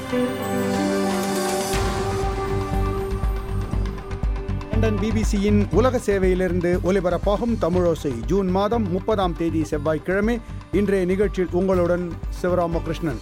London பிபிசியின் உலக சேவையிலிருந்து ஒலிபரப்பாகும் தமிழோசை ஜூன் மாதம் முப்பதாம் தேதி செவ்வாய்க்கிழமை இன்றைய நிகழ்ச்சியில் உங்களுடன் சிவராமகிருஷ்ணன்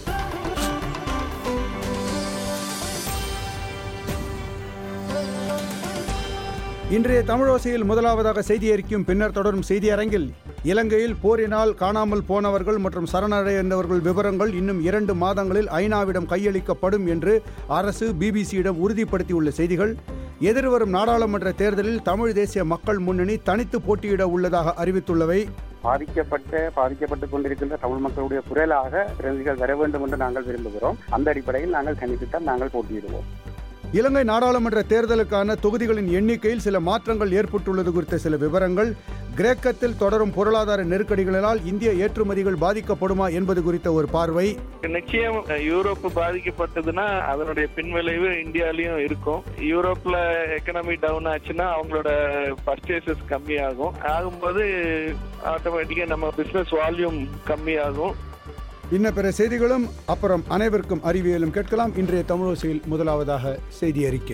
இன்றைய தமிழோசையில் முதலாவதாக செய்தி அறிக்கையும் பின்னர் தொடரும் செய்தி அரங்கில் இலங்கையில் போரினால் காணாமல் போனவர்கள் மற்றும் சரணடைந்தவர்கள் விவரங்கள் இன்னும் இரண்டு மாதங்களில் ஐநாவிடம் கையளிக்கப்படும் என்று அரசு பிபிசியிடம் உறுதிப்படுத்தியுள்ள செய்திகள் எதிர்வரும் நாடாளுமன்ற தேர்தலில் தமிழ் தேசிய மக்கள் முன்னணி தனித்து போட்டியிட உள்ளதாக அறிவித்துள்ளவை பாதிக்கப்பட்ட பாதிக்கப்பட்டுக் கொண்டிருக்கின்ற தமிழ் மக்களுடைய குரலாக பிரதிகள் வர வேண்டும் என்று நாங்கள் விரும்புகிறோம் அந்த அடிப்படையில் நாங்கள் தனித்துத்தான் நாங்கள் போட்டியிடுவோம் இலங்கை நாடாளுமன்ற தேர்தலுக்கான தொகுதிகளின் எண்ணிக்கையில் சில மாற்றங்கள் ஏற்பட்டுள்ளது குறித்த சில விவரங்கள் கிரேக்கத்தில் தொடரும் பொருளாதார நெருக்கடிகளால் இந்திய ஏற்றுமதிகள் பாதிக்கப்படுமா என்பது குறித்த ஒரு பார்வை நிச்சயம் யூரோப் பாதிக்கப்பட்டதுன்னா அதனுடைய பின்விளைவு இந்தியாலயும் இருக்கும் யூரோப்ல எக்கனாமி டவுன் ஆச்சுன்னா அவங்களோட பர்ச்சேசஸ் கம்மியாகும் ஆகும்போது ஆட்டோமேட்டிக்கா நம்ம பிசினஸ் வால்யூம் கம்மியாகும் இன்ன பிற செய்திகளும் அப்புறம் அனைவருக்கும் அறிவியலும் கேட்கலாம் இன்றைய தமிழோசையில் முதலாவதாக செய்தி அறிக்கை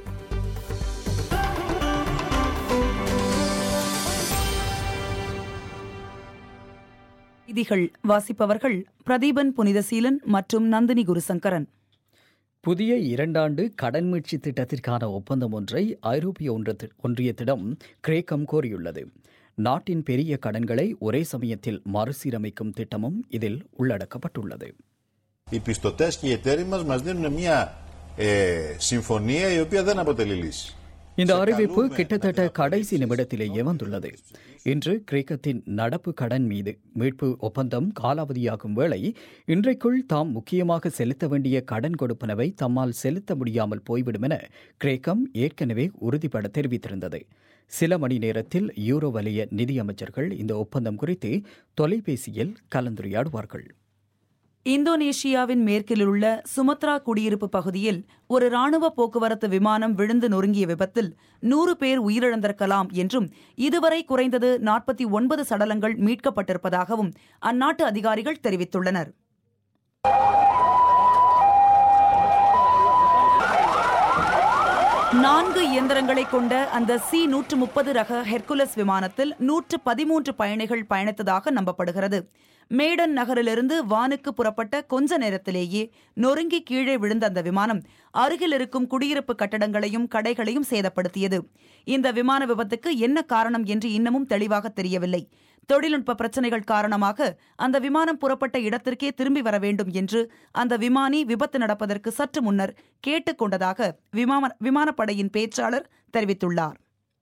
செய்திகள் வாசிப்பவர்கள் பிரதீபன் புனிதசீலன் மற்றும் நந்தினி குருசங்கரன் புதிய இரண்டாண்டு கடன் மீட்சி திட்டத்திற்கான ஒப்பந்தம் ஒன்றை ஐரோப்பிய ஒன்றத்தி- ஒன்றியத்திடம் கிரேக்கம் கோரியுள்ளது நாட்டின் பெரிய கடன்களை ஒரே சமயத்தில் மறுசீரமைக்கும் திட்டமும் இதில் உள்ளடக்கப்பட்டுள்ளது Οι πιστωτές και οι εταίροι μας μας δίνουν μια ε, συμφωνία η οποία δεν αποτελεί λύση. இந்த அறிவிப்பு கிட்டத்தட்ட கடைசி நிமிடத்திலேயே வந்துள்ளது இன்று கிரேக்கத்தின் நடப்பு கடன் மீது மீட்பு ஒப்பந்தம் காலாவதியாகும் வேளை இன்றைக்குள் தாம் முக்கியமாக செலுத்த வேண்டிய கடன் கொடுப்பனவை தம்மால் செலுத்த முடியாமல் போய்விடும் என கிரேக்கம் ஏற்கனவே உறுதிபட தெரிவித்திருந்தது சில மணி நேரத்தில் யூரோ வலய நிதியமைச்சர்கள் இந்த ஒப்பந்தம் குறித்து தொலைபேசியில் கலந்துரையாடுவார்கள் இந்தோனேஷியாவின் மேற்கில் உள்ள சுமத்ரா குடியிருப்பு பகுதியில் ஒரு ராணுவ போக்குவரத்து விமானம் விழுந்து நொறுங்கிய விபத்தில் நூறு பேர் உயிரிழந்திருக்கலாம் என்றும் இதுவரை குறைந்தது நாற்பத்தி ஒன்பது சடலங்கள் மீட்கப்பட்டிருப்பதாகவும் அந்நாட்டு அதிகாரிகள் தெரிவித்துள்ளனர் நான்கு இயந்திரங்களை கொண்ட அந்த சி நூற்று முப்பது ரக ஹெர்குலஸ் விமானத்தில் நூற்று பதிமூன்று பயணிகள் பயணித்ததாக நம்பப்படுகிறது மேடன் நகரிலிருந்து வானுக்கு புறப்பட்ட கொஞ்ச நேரத்திலேயே நொறுங்கி கீழே விழுந்த அந்த விமானம் அருகில் இருக்கும் குடியிருப்பு கட்டடங்களையும் கடைகளையும் சேதப்படுத்தியது இந்த விமான விபத்துக்கு என்ன காரணம் என்று இன்னமும் தெளிவாக தெரியவில்லை தொழில்நுட்ப பிரச்சனைகள் காரணமாக அந்த விமானம் புறப்பட்ட இடத்திற்கே திரும்பி வர வேண்டும் என்று அந்த விமானி விபத்து நடப்பதற்கு சற்று முன்னர் கேட்டுக்கொண்டதாக விமான விமானப்படையின் பேச்சாளர் தெரிவித்துள்ளார்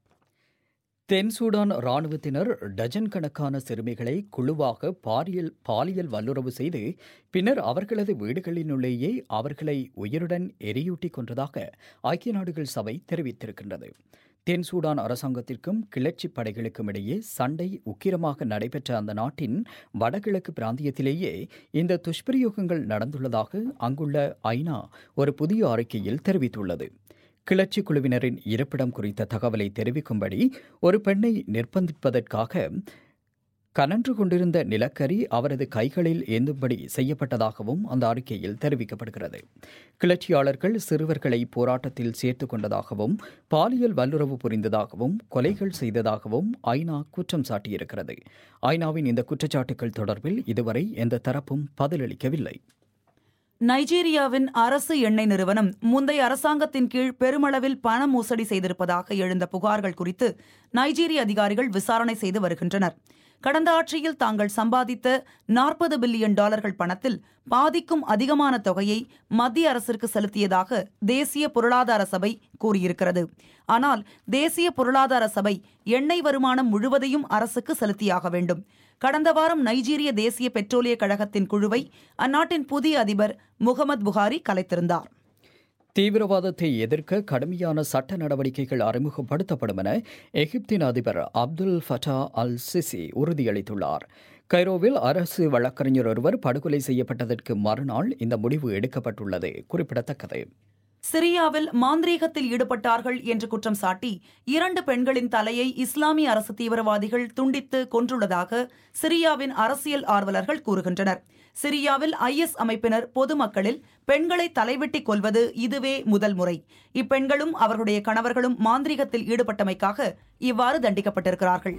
தென் சூடான் ராணுவத்தினர் டஜன் கணக்கான சிறுமிகளை குழுவாக பாலியல் பாலியல் வல்லுறவு செய்து பின்னர் அவர்களது வீடுகளினுள்ளேயே அவர்களை உயிருடன் எரியூட்டி கொன்றதாக ஐக்கிய நாடுகள் சபை தெரிவித்திருக்கின்றது தென் சூடான் அரசாங்கத்திற்கும் கிளர்ச்சி படைகளுக்கும் இடையே சண்டை உக்கிரமாக நடைபெற்ற அந்த நாட்டின் வடகிழக்கு பிராந்தியத்திலேயே இந்த துஷ்பிரயோகங்கள் நடந்துள்ளதாக அங்குள்ள ஐநா ஒரு புதிய அறிக்கையில் தெரிவித்துள்ளது கிளர்ச்சி குழுவினரின் இருப்பிடம் குறித்த தகவலை தெரிவிக்கும்படி ஒரு பெண்ணை நிர்பந்திப்பதற்காக கனன்று கொண்டிருந்த நிலக்கரி அவரது கைகளில் ஏந்தும்படி செய்யப்பட்டதாகவும் அந்த அறிக்கையில் தெரிவிக்கப்படுகிறது கிளர்ச்சியாளர்கள் சிறுவர்களை போராட்டத்தில் சேர்த்துக் கொண்டதாகவும் பாலியல் வல்லுறவு புரிந்ததாகவும் கொலைகள் செய்ததாகவும் ஐநா குற்றம் சாட்டியிருக்கிறது ஐநாவின் இந்த குற்றச்சாட்டுகள் தொடர்பில் இதுவரை எந்த தரப்பும் பதிலளிக்கவில்லை நைஜீரியாவின் அரசு எண்ணெய் நிறுவனம் முந்தைய அரசாங்கத்தின் கீழ் பெருமளவில் பண மோசடி செய்திருப்பதாக எழுந்த புகார்கள் குறித்து நைஜீரிய அதிகாரிகள் விசாரணை செய்து வருகின்றனர் கடந்த ஆட்சியில் தாங்கள் சம்பாதித்த நாற்பது பில்லியன் டாலர்கள் பணத்தில் பாதிக்கும் அதிகமான தொகையை மத்திய அரசிற்கு செலுத்தியதாக தேசிய பொருளாதார சபை கூறியிருக்கிறது ஆனால் தேசிய பொருளாதார சபை எண்ணெய் வருமானம் முழுவதையும் அரசுக்கு செலுத்தியாக வேண்டும் கடந்த வாரம் நைஜீரிய தேசிய பெட்ரோலிய கழகத்தின் குழுவை அந்நாட்டின் புதிய அதிபர் முகமது புகாரி கலைத்திருந்தார் தீவிரவாதத்தை எதிர்க்க கடுமையான சட்ட நடவடிக்கைகள் அறிமுகப்படுத்தப்படும் என எகிப்தின் அதிபர் அப்துல் ஃபட்டா அல் சிசி உறுதியளித்துள்ளார் கைரோவில் அரசு வழக்கறிஞர் ஒருவர் படுகொலை செய்யப்பட்டதற்கு மறுநாள் இந்த முடிவு எடுக்கப்பட்டுள்ளது குறிப்பிடத்தக்கது சிரியாவில் மாந்திரீகத்தில் ஈடுபட்டார்கள் என்று குற்றம் சாட்டி இரண்டு பெண்களின் தலையை இஸ்லாமிய அரசு தீவிரவாதிகள் துண்டித்து கொன்றுள்ளதாக சிரியாவின் அரசியல் ஆர்வலர்கள் கூறுகின்றனர் சிரியாவில் ஐஎஸ் அமைப்பினர் பொதுமக்களில் பெண்களை தலைவெட்டி கொல்வது இதுவே முதல் முறை இப்பெண்களும் அவர்களுடைய கணவர்களும் மாந்திரீகத்தில் ஈடுபட்டமைக்காக இவ்வாறு தண்டிக்கப்பட்டிருக்கிறார்கள்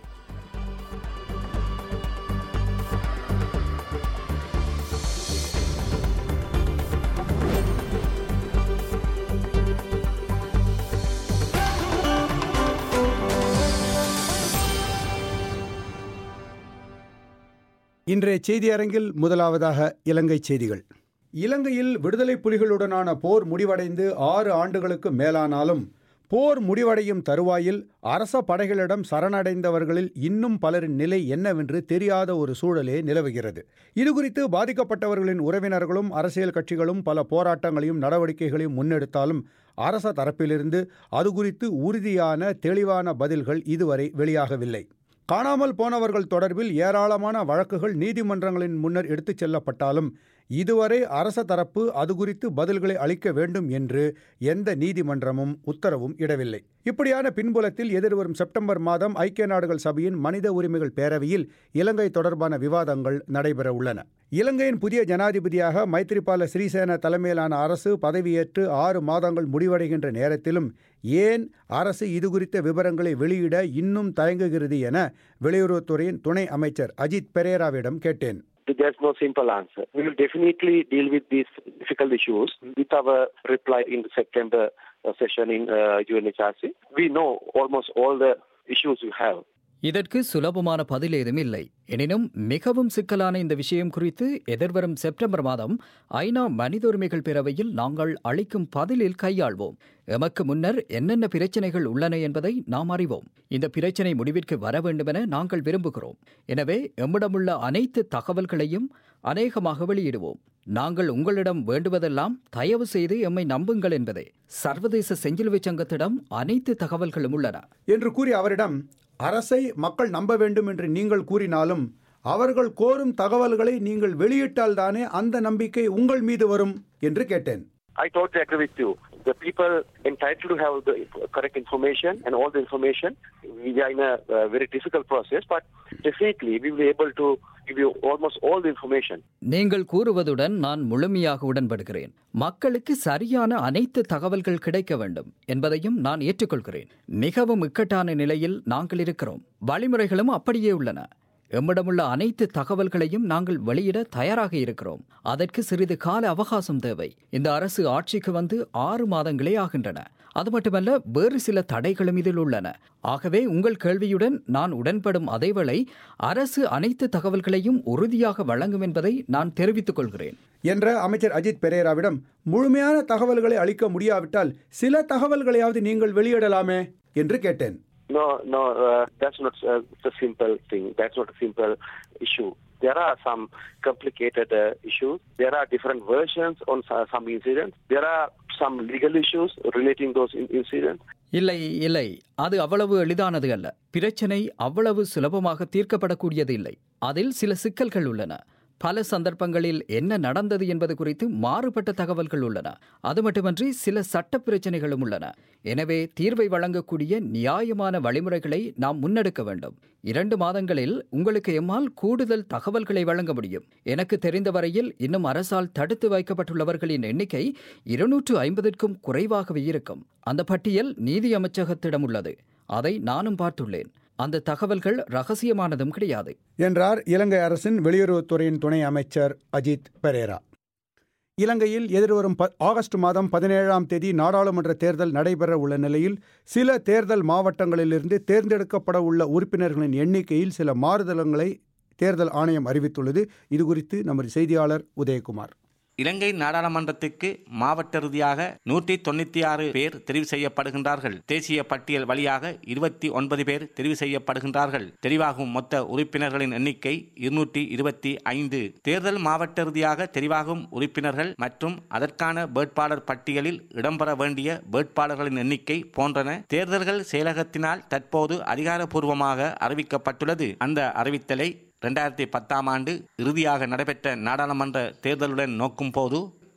இன்றைய செய்தி அரங்கில் முதலாவதாக இலங்கை செய்திகள் இலங்கையில் விடுதலை புலிகளுடனான போர் முடிவடைந்து ஆறு ஆண்டுகளுக்கு மேலானாலும் போர் முடிவடையும் தருவாயில் அரச படைகளிடம் சரணடைந்தவர்களில் இன்னும் பலரின் நிலை என்னவென்று தெரியாத ஒரு சூழலே நிலவுகிறது இதுகுறித்து பாதிக்கப்பட்டவர்களின் உறவினர்களும் அரசியல் கட்சிகளும் பல போராட்டங்களையும் நடவடிக்கைகளையும் முன்னெடுத்தாலும் அரச தரப்பிலிருந்து அது குறித்து உறுதியான தெளிவான பதில்கள் இதுவரை வெளியாகவில்லை காணாமல் போனவர்கள் தொடர்பில் ஏராளமான வழக்குகள் நீதிமன்றங்களின் முன்னர் எடுத்துச் செல்லப்பட்டாலும் இதுவரை அரச தரப்பு அது குறித்து பதில்களை அளிக்க வேண்டும் என்று எந்த நீதிமன்றமும் உத்தரவும் இடவில்லை இப்படியான பின்புலத்தில் எதிர்வரும் செப்டம்பர் மாதம் ஐக்கிய நாடுகள் சபையின் மனித உரிமைகள் பேரவையில் இலங்கை தொடர்பான விவாதங்கள் நடைபெற உள்ளன இலங்கையின் புதிய ஜனாதிபதியாக மைத்ரிபால சிறிசேன தலைமையிலான அரசு பதவியேற்று ஆறு மாதங்கள் முடிவடைகின்ற நேரத்திலும் ஏன் அரசு இதுகுறித்த விவரங்களை வெளியிட இன்னும் தயங்குகிறது என வெளியுறவுத்துறையின் துணை அமைச்சர் அஜித் பெரேராவிடம் கேட்டேன் There's no simple answer. We will definitely deal with these difficult issues with our reply in the September uh, session in uh, UNHRC. We know almost all the issues we have. இதற்கு சுலபமான பதில் ஏதும் இல்லை எனினும் மிகவும் சிக்கலான இந்த விஷயம் குறித்து எதிர்வரும் செப்டம்பர் மாதம் ஐநா மனித உரிமைகள் பேரவையில் நாங்கள் அளிக்கும் பதிலில் கையாள்வோம் எமக்கு முன்னர் என்னென்ன பிரச்சனைகள் உள்ளன என்பதை நாம் அறிவோம் இந்த பிரச்சனை முடிவிற்கு வர வேண்டுமென நாங்கள் விரும்புகிறோம் எனவே எம்மிடமுள்ள அனைத்து தகவல்களையும் அநேகமாக வெளியிடுவோம் நாங்கள் உங்களிடம் வேண்டுவதெல்லாம் தயவு செய்து எம்மை நம்புங்கள் என்பதே சர்வதேச செஞ்சிலுவை சங்கத்திடம் அனைத்து தகவல்களும் உள்ளன என்று கூறி அவரிடம் அரசை மக்கள் நம்ப வேண்டும் என்று நீங்கள் கூறினாலும் அவர்கள் கோரும் தகவல்களை நீங்கள் விளியிட்டால்தானே அந்த நம்பிக்கை உங்கள் மீது வரும் என்று கேட்டேன் I totally agree with you. The people entitled to have the correct information and all the information. We are in a uh, very difficult process, but definitely we will be able to give you almost all the information. நீங்கள் கூறுவதுடன் நான் முழுமையாக உடன்படுகிறேன் மக்களுக்கு சரியான அனைத்து தகவல்கள் கிடைக்க வேண்டும் என்பதையும் நான் ஏற்றுக்கொள்கிறேன் மிகவும் இக்கட்டான நிலையில் நாங்கள் இருக்கிறோம் வழிமுறைகளும் அப்படியே உள்ளன எம்மிடமுள்ள அனைத்து தகவல்களையும் நாங்கள் வெளியிட தயாராக இருக்கிறோம் அதற்கு சிறிது கால அவகாசம் தேவை இந்த அரசு ஆட்சிக்கு வந்து ஆறு மாதங்களே ஆகின்றன அது மட்டுமல்ல வேறு சில தடைகளும் இதில் உள்ளன ஆகவே உங்கள் கேள்வியுடன் நான் உடன்படும் அதேவேளை அரசு அனைத்து தகவல்களையும் உறுதியாக வழங்கும் என்பதை நான் தெரிவித்துக் கொள்கிறேன் என்ற அமைச்சர் அஜித் பெரேராவிடம் முழுமையான தகவல்களை அளிக்க முடியாவிட்டால் சில தகவல்களையாவது நீங்கள் வெளியிடலாமே என்று கேட்டேன் No, no, uh, that's not uh, the simple thing. That's not a simple issue. There are some complicated uh, issues. There are different versions on so- some incidents. There are some legal issues relating those in- incidents. இல்லை இல்லை அது அவ்வளவு எளிதானது அல்ல பிரச்சனை அவ்வளவு சுலபமாக தீர்க்கப்படக்கூடியது இல்லை அதில் சில சிக்கல்கள் உள்ளன பல சந்தர்ப்பங்களில் என்ன நடந்தது என்பது குறித்து மாறுபட்ட தகவல்கள் உள்ளன அது மட்டுமன்றி சில சட்ட பிரச்சனைகளும் உள்ளன எனவே தீர்வை வழங்கக்கூடிய நியாயமான வழிமுறைகளை நாம் முன்னெடுக்க வேண்டும் இரண்டு மாதங்களில் உங்களுக்கு எம்மால் கூடுதல் தகவல்களை வழங்க முடியும் எனக்கு தெரிந்த வரையில் இன்னும் அரசால் தடுத்து வைக்கப்பட்டுள்ளவர்களின் எண்ணிக்கை இருநூற்று ஐம்பதுக்கும் குறைவாகவே இருக்கும் அந்த பட்டியல் நீதி அமைச்சகத்திடம் உள்ளது அதை நானும் பார்த்துள்ளேன் அந்த தகவல்கள் ரகசியமானதும் கிடையாது என்றார் இலங்கை அரசின் வெளியுறவுத்துறையின் துணை அமைச்சர் அஜித் பெரேரா இலங்கையில் எதிர்வரும் ப ஆகஸ்ட் மாதம் பதினேழாம் தேதி நாடாளுமன்ற தேர்தல் நடைபெற உள்ள நிலையில் சில தேர்தல் மாவட்டங்களிலிருந்து தேர்ந்தெடுக்கப்பட உள்ள உறுப்பினர்களின் எண்ணிக்கையில் சில மாறுதலங்களை தேர்தல் ஆணையம் அறிவித்துள்ளது இதுகுறித்து நமது செய்தியாளர் உதயகுமார் இலங்கை நாடாளுமன்றத்துக்கு மாவட்ட ரீதியாக நூற்றி தொண்ணூத்தி ஆறு பேர் தெரிவு செய்யப்படுகின்றார்கள் தேசிய பட்டியல் வழியாக இருபத்தி ஒன்பது பேர் தெரிவு செய்யப்படுகின்றார்கள் தெரிவாகும் மொத்த உறுப்பினர்களின் எண்ணிக்கை இருநூற்றி இருபத்தி ஐந்து தேர்தல் மாவட்ட ரீதியாக தெரிவாகும் உறுப்பினர்கள் மற்றும் அதற்கான வேட்பாளர் பட்டியலில் இடம்பெற வேண்டிய வேட்பாளர்களின் எண்ணிக்கை போன்றன தேர்தல்கள் செயலகத்தினால் தற்போது அதிகாரப்பூர்வமாக அறிவிக்கப்பட்டுள்ளது அந்த அறிவித்தலை இரண்டாயிரத்தி பத்தாம் ஆண்டு இறுதியாக நடைபெற்ற நாடாளுமன்ற தேர்தலுடன் நோக்கும் போது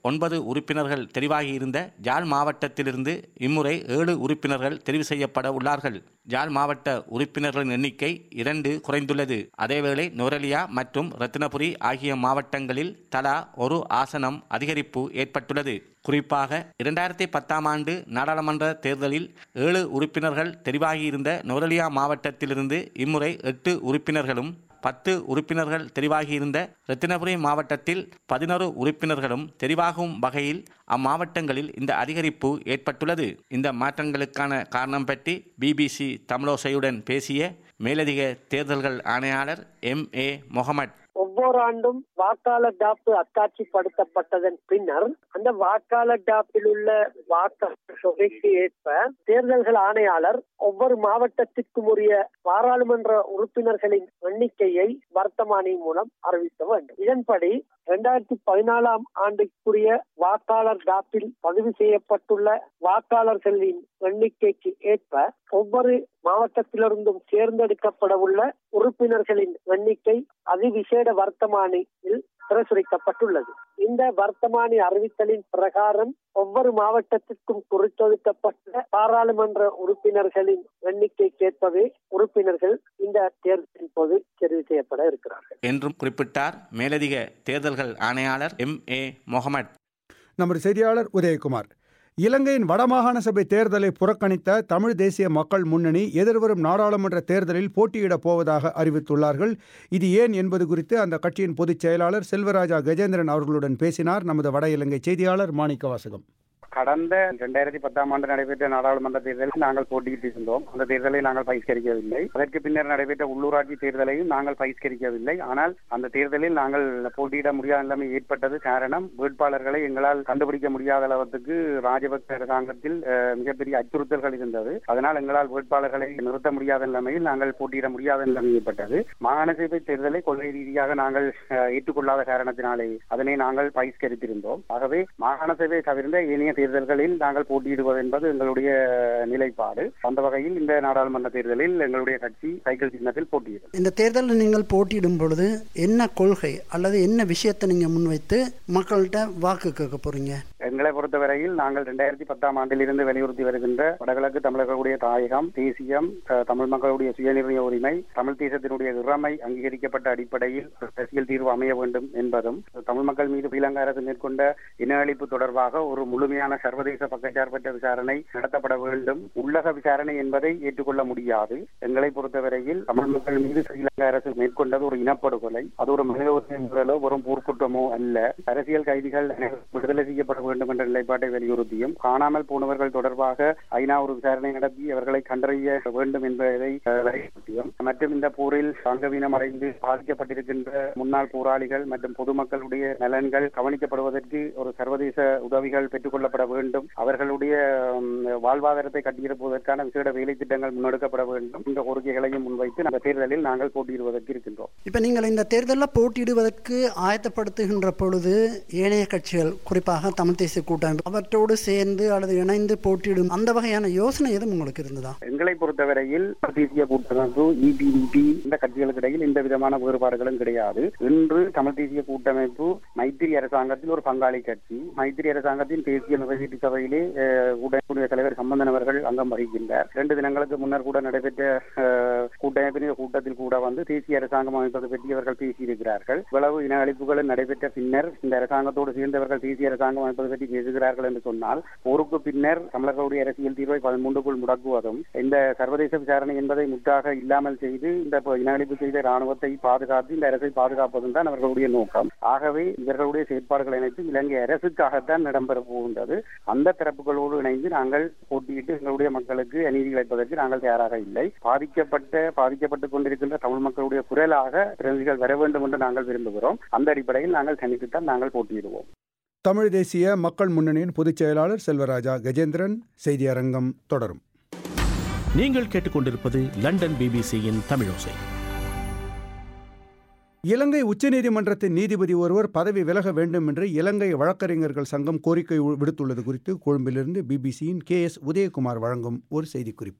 ஒன்பது உறுப்பினர்கள் தெரிவாகியிருந்த ஜாழ் மாவட்டத்திலிருந்து இம்முறை ஏழு உறுப்பினர்கள் தெரிவு செய்யப்பட உள்ளார்கள் ஜாழ் மாவட்ட உறுப்பினர்களின் எண்ணிக்கை இரண்டு குறைந்துள்ளது அதேவேளை நுரலியா மற்றும் ரத்தினபுரி ஆகிய மாவட்டங்களில் தலா ஒரு ஆசனம் அதிகரிப்பு ஏற்பட்டுள்ளது குறிப்பாக இரண்டாயிரத்தி பத்தாம் ஆண்டு நாடாளுமன்ற தேர்தலில் ஏழு உறுப்பினர்கள் தெரிவாகியிருந்த நுரலியா மாவட்டத்திலிருந்து இம்முறை எட்டு உறுப்பினர்களும் பத்து உறுப்பினர்கள் தெரிவாகியிருந்த ரத்தினபுரி மாவட்டத்தில் பதினோரு உறுப்பினர்களும் தெரிவாகும் வகையில் அம்மாவட்டங்களில் இந்த அதிகரிப்பு ஏற்பட்டுள்ளது இந்த மாற்றங்களுக்கான காரணம் பற்றி பிபிசி தமிழோசையுடன் பேசிய மேலதிக தேர்தல்கள் ஆணையாளர் எம் ஏ முகமட் ஒவ்வொரு ஆண்டும் வாக்காளர் டாப்பு அத்தாட்சிப்படுத்தப்பட்டதன் பின்னர் அந்த வாக்காளர் டாப்பில் உள்ள வாக்காளர் தொகைக்கு ஏற்ப தேர்தல்கள் ஆணையாளர் ஒவ்வொரு மாவட்டத்திற்கும் உரிய பாராளுமன்ற உறுப்பினர்களின் எண்ணிக்கையை வர்த்தமானி மூலம் அறிவிக்க வேண்டும் இதன்படி இரண்டாயிரத்தி பதினாலாம் ஆண்டுக்குரிய வாக்காளர் டாப்பில் பதிவு செய்யப்பட்டுள்ள வாக்காளர்களின் எண்ணிக்கைக்கு ஏற்ப ஒவ்வொரு மாவட்டத்திலிருந்தும் தேர்ந்தெடுக்கப்பட உள்ள உறுப்பினர்களின் எண்ணிக்கை அதிவிசேட வர்த்தமானியில் பிரசுரிக்கப்பட்டுள்ளது இந்த வர்த்தமானி அறிவித்தலின் பிரகாரம் ஒவ்வொரு மாவட்டத்திற்கும் குறித்தொதுக்கப்பட்ட பாராளுமன்ற உறுப்பினர்களின் எண்ணிக்கைக்கேற்பவே உறுப்பினர்கள் இந்த தேர்தலின் போது தெரிவு செய்யப்பட இருக்கிறார்கள் என்றும் குறிப்பிட்டார் மேலதிக தேர்தல்கள் ஆணையாளர் எம் ஏ முகமட் நமது செய்தியாளர் உதயகுமார் இலங்கையின் வடமாகாண சபை தேர்தலை புறக்கணித்த தமிழ் தேசிய மக்கள் முன்னணி எதிர்வரும் நாடாளுமன்ற தேர்தலில் போட்டியிடப் போவதாக அறிவித்துள்ளார்கள் இது ஏன் என்பது குறித்து அந்த கட்சியின் பொதுச் செயலாளர் செல்வராஜா கஜேந்திரன் அவர்களுடன் பேசினார் நமது வட இலங்கை செய்தியாளர் மாணிக்க வாசகம் கடந்த இரண்டாயிரத்தி பத்தாம் ஆண்டு நடைபெற்ற நாடாளுமன்ற தேர்தலில் நாங்கள் போட்டியிட்டு இருந்தோம் அந்த தேர்தலை நாங்கள் பகிஷ்கரிக்கவில்லை அதற்கு பின்னர் நடைபெற்ற உள்ளூராட்சி தேர்தலையும் நாங்கள் பகிஷ்கரிக்கவில்லை ஆனால் அந்த தேர்தலில் நாங்கள் போட்டியிட முடியாத நிலைமை ஏற்பட்டது காரணம் வேட்பாளர்களை எங்களால் கண்டுபிடிக்க முடியாத அளவுக்கு ராஜபக்ச அரசாங்கத்தில் அஹ், மிகப்பெரிய அச்சுறுத்தல்கள் இருந்தது அதனால் எங்களால் வேட்பாளர்களை நிறுத்த முடியாத நிலைமையில் நாங்கள் போட்டியிட முடியாத நிலைமை ஏற்பட்டது மாகாண சபை தேர்தலை கொள்கை ரீதியாக நாங்கள் அஹ், ஏற்றுக்கொள்ளாத காரணத்தினாலே அதனை நாங்கள் பகிஷ்கரித்திருந்தோம் ஆகவே மாகாண சபை தவிர்ந்த ஏனைய தேர்தல்களில் நாங்கள் போட்டியிடுவது என்பது எங்களுடைய நிலைப்பாடு அந்த வகையில் இந்த நாடாளுமன்ற தேர்தலில் எங்களுடைய கட்சி சைக்கிள் சின்னத்தில் போட்டியிடும் இந்த தேர்தலில் நீங்கள் போட்டியிடும் பொழுது என்ன கொள்கை அல்லது என்ன விஷயத்தை நீங்கள் முன்வைத்து மக்கள்கிட்ட வாக்கு கேட்க போறீங்க எங்களை பொறுத்தவரையில் நாங்கள் இரண்டாயிரத்தி பத்தாம் ஆண்டிலிருந்து வலியுறுத்தி வருகின்ற வடகிழக்கு தமிழர்களுடைய தாயகம் தேசியம் அஹ், தமிழ் மக்களுடைய சுயநிர்ணய உரிமை தமிழ் தேசத்தினுடைய இறமை அங்கீகரிக்கப்பட்ட அடிப்படையில் அரசியல் தீர்வு அமைய வேண்டும் என்பதும் தமிழ் மக்கள் மீது ஸ்ரீலங்கா அரசு மேற்கொண்ட இன அழிப்பு தொடர்பாக ஒரு முழுமையான சர்வதேச பக்கச்சார்பற்ற விசாரணை நடத்தப்பட வேண்டும் உள்ளக விசாரணை என்பதை ஏற்றுக்கொள்ள முடியாது எங்களை பொறுத்தவரையில் தமிழ் மக்கள் மீது ஸ்ரீலங்கா அரசு மேற்கொண்டது ஒரு இனப்படுகொலை அது ஒரு மனித உரிமை மீறலோ ஒரு போர்க்குற்றமோ அல்ல அரசியல் கைதிகள் அனைவரும் விடுதலை செய்யப்பட வேண்டும் என்ற நிலைப்பாட்டை வலியுறுத்தியும் காணாமல் போனவர்கள் தொடர்பாக ஐநா ஒரு விசாரணை நடத்தி அவர்களை கண்டறிய வேண்டும் என்பதை அஹ், வலியுறுத்தியும் மற்றும் இந்த போரில் அங்கவீனம் அடைந்து பாதிக்கப்பட்டிருக்கின்ற முன்னாள் போராளிகள் மற்றும் பொதுமக்களுடைய நலன்கள் கவனிக்கப்படுவதற்கு ஒரு சர்வதேச உதவிகள் பெற்றுக் கொள்ளப்பட வேண்டும் அவர்களுடைய உம், வாழ்வாதாரத்தை கட்டியிருப்பதற்கான விசேட வேலை திட்டங்கள் முன்னெடுக்கப்பட வேண்டும் இந்த கோரிக்கைகளையும் முன்வைத்து அந்த தேர்தலில் நாங்கள் போட்டியிடுவதற்கு இருக்கின்றோம் இப்போ நீங்கள் இந்த தேர்தலில் போட்டியிடுவதற்கு ஆயத்தப்படுத்துகின்ற பொழுது ஏனைய கட்சிகள் குறிப்பாக தமிழ் தேசிய கூட்டமைப்பு அவற்றோடு சேர்ந்து அல்லது இணைந்து போட்டியிடும் அந்த வகையான யோசனை எதுவும் உங்களுக்கு இருந்ததா எங்களை பொறுத்தவரையில் தேசிய கூட்டமைப்பு இபிடிபி இந்த கட்சிகளுக்கு இடையில் எந்த விதமான வேறுபாடுகளும் கிடையாது இன்று தமிழ் தேசிய கூட்டமைப்பு மைத்திரி அரசாங்கத்தில் ஒரு பங்காளி கட்சி மைத்திரி அரசாங்கத்தின் தேசிய நிறைவேற்று சபையிலே அஹ், கூட்டமைப்புடைய தலைவர் சம்பந்தன் அவர்கள் அங்கம் வகிக்கின்றார் இரண்டு தினங்களுக்கு முன்னர் கூட நடைபெற்ற அஹ், கூட்டமைப்பின் கூட்டத்தில் கூட வந்து தேசிய அரசாங்கம் அமைப்பது பற்றி அவர்கள் பேசியிருக்கிறார்கள் இவ்வளவு இன அழிப்புகளும் நடைபெற்ற பின்னர் இந்த அரசாங்கத்தோடு சேர்ந்தவர்கள் தேசிய அரசாங்கம் அமைப்பது பற்றி பேசுகிறார்கள் என்று சொன்னால் போருக்கு பின்னர் தமிழர்களுடைய அரசியல் தீர்வை பதிமூன்றுக்குள் முடக்குவதும் இந்த சர்வதேச விசாரணை என்பதை முற்றாக இல்லாமல் செய்து இந்த ப- இன அழிப்பு செய்த ராணுவத்தை பாதுகாத்து இந்த அரசை பாதுகாப்பதும் தான் அவர்களுடைய நோக்கம் ஆகவே இவர்களுடைய செயற்பாடுகள் அனைத்தும் இலங்கை அரசுக்காகத்தான் இடம்பெற போகின்றது அந்த தரப்புகளோடு இணைந்து நாங்கள் போட்டியிட்டு எங்களுடைய மக்களுக்கு அநீதி இழைப்பதற்கு நாங்கள் தயாராக இல்லை பாதிக்கப்பட்ட பாதிக்கப்பட்டுக் கொண்டிருக்கின்ற தமிழ் மக்களுடைய குரலாக பிரதிகள் வர வேண்டும் என்று நாங்கள் விரும்புகிறோம் அந்த அடிப்படையில் நாங்கள் தனித்துத்தான் நாங்கள் போட்டியிடுவோம் தமிழ் தேசிய மக்கள் முன்னணியின் பொதுச் செயலாளர் செல்வராஜா கஜேந்திரன் செய்தி அரங்கம் தொடரும் நீங்கள் கேட்டுக்கொண்டிருப்பது லண்டன் பிபிசியின் தமிழோசை இலங்கை உச்சநீதிமன்றத்தின் நீதிபதி ஒருவர் பதவி விலக வேண்டும் என்று இலங்கை வழக்கறிஞர்கள் சங்கம் கோரிக்கை விடுத்துள்ளது குறித்து கொழும்பிலிருந்து பிபிசியின் கே எஸ் உதயகுமார் வழங்கும் ஒரு செய்திக்குறிப்பு